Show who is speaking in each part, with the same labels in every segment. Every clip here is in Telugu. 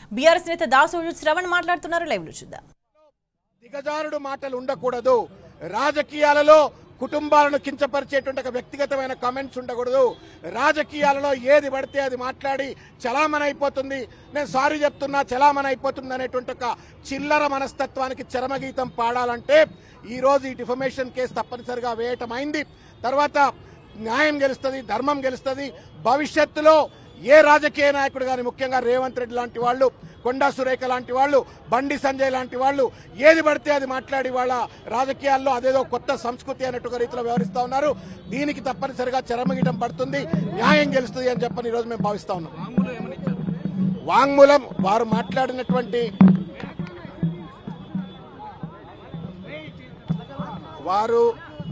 Speaker 1: బీఆర్ఎస్ నేత దాసోజు శ్రవణ్ మాట్లాడుతున్నారు లైవ్ లో చూద్దాం
Speaker 2: దిగజారుడు మాటలు ఉండకూడదు రాజకీయాలలో కుటుంబాలను కించపరిచేటువంటి ఒక వ్యక్తిగతమైన కామెంట్స్ ఉండకూడదు రాజకీయాలలో ఏది పడితే అది మాట్లాడి చలామణి అయిపోతుంది నేను సారీ చెప్తున్నా చలామణి అయిపోతుంది అనేటువంటి ఒక చిల్లర మనస్తత్వానికి చరమగీతం పాడాలంటే ఈ రోజు ఈ డిఫమేషన్ కేసు తప్పనిసరిగా వేయటం అయింది తర్వాత న్యాయం గెలుస్తుంది ధర్మం గెలుస్తుంది భవిష్యత్తులో ఏ రాజకీయ నాయకుడు కానీ ముఖ్యంగా రేవంత్ రెడ్డి లాంటి వాళ్ళు కొండా సురేఖ లాంటి వాళ్ళు బండి సంజయ్ లాంటి వాళ్ళు ఏది పడితే అది మాట్లాడి వాళ్ళ రాజకీయాల్లో అదేదో కొత్త సంస్కృతి అనేటువంటి రీతిలో వ్యవహరిస్తా ఉన్నారు దీనికి తప్పనిసరిగా చరమగీయడం పడుతుంది న్యాయం గెలుస్తుంది అని చెప్పని ఈరోజు మేము భావిస్తా ఉన్నాం వాంగ్మూలం వారు మాట్లాడినటువంటి వారు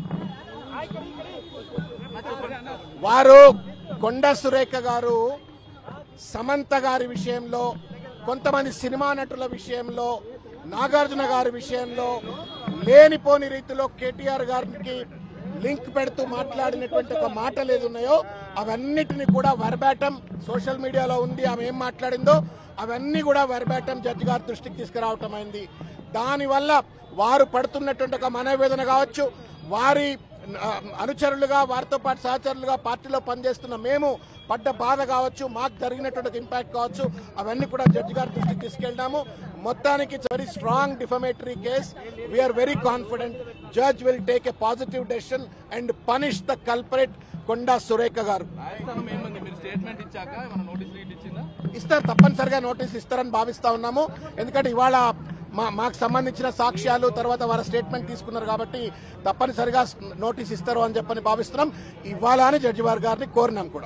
Speaker 2: వారు కొండ సురేఖ గారు సమంత గారి విషయంలో కొంతమంది సినిమా నటుల విషయంలో నాగార్జున గారి విషయంలో లేనిపోని రీతిలో కేటీఆర్ గారికి లింక్ పెడుతూ మాట్లాడినటువంటి ఒక మాటలు ఏది ఉన్నాయో అవన్నిటిని కూడా వర్బాటం సోషల్ మీడియాలో ఉంది ఆమె ఏం మాట్లాడిందో అవన్నీ కూడా వర్బాటం జడ్జి గారి దృష్టికి తీసుకురావటం అయింది దానివల్ల వారు పడుతున్నటువంటి ఒక మనోవేదన కావచ్చు వారి ఆ, అనుచరులుగా వారితో పాటు సహచరులుగా పార్టీలో పనిచేస్తున్న మేము పడ్డ బాధ కావచ్చు మాకు జరిగినటువంటి ఇంపాక్ట్ కావచ్చు అవన్నీ కూడా జడ్జి గారి దృష్టికి తీసుకెళ్ళాము మొత్తానికి very strong defamatory case we are very confident judge will take a positive decision and punish the culprit Konda Surekha garu
Speaker 3: న్యాయస్థానం ఏమంది మీరు స్టేట్మెంట్ ఇచ్చాక ఏమైనా నోటీస్ రీట్ ఇచ్చిందా
Speaker 2: ఇస్తారు తప్పనిసరిగా నోటీస్ ఇస్తారని భావిస్తా ఉన్నాము ఎందుకంటే ఇవాళ మా మాకు సంబంధించిన సాక్ష్యాలు తర్వాత వారి స్టేట్మెంట్ తీసుకున్నారు కాబట్టి తప్పనిసరిగా నోటీస్ ఇస్తారు అని చెప్పని భావిస్తున్నాం ఇవాళ అని జడ్జి వారి గారిని కోరినాం కూడా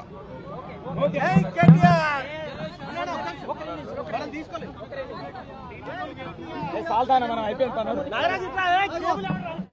Speaker 4: సాల్తానా మనం అయిపోయింది పనులు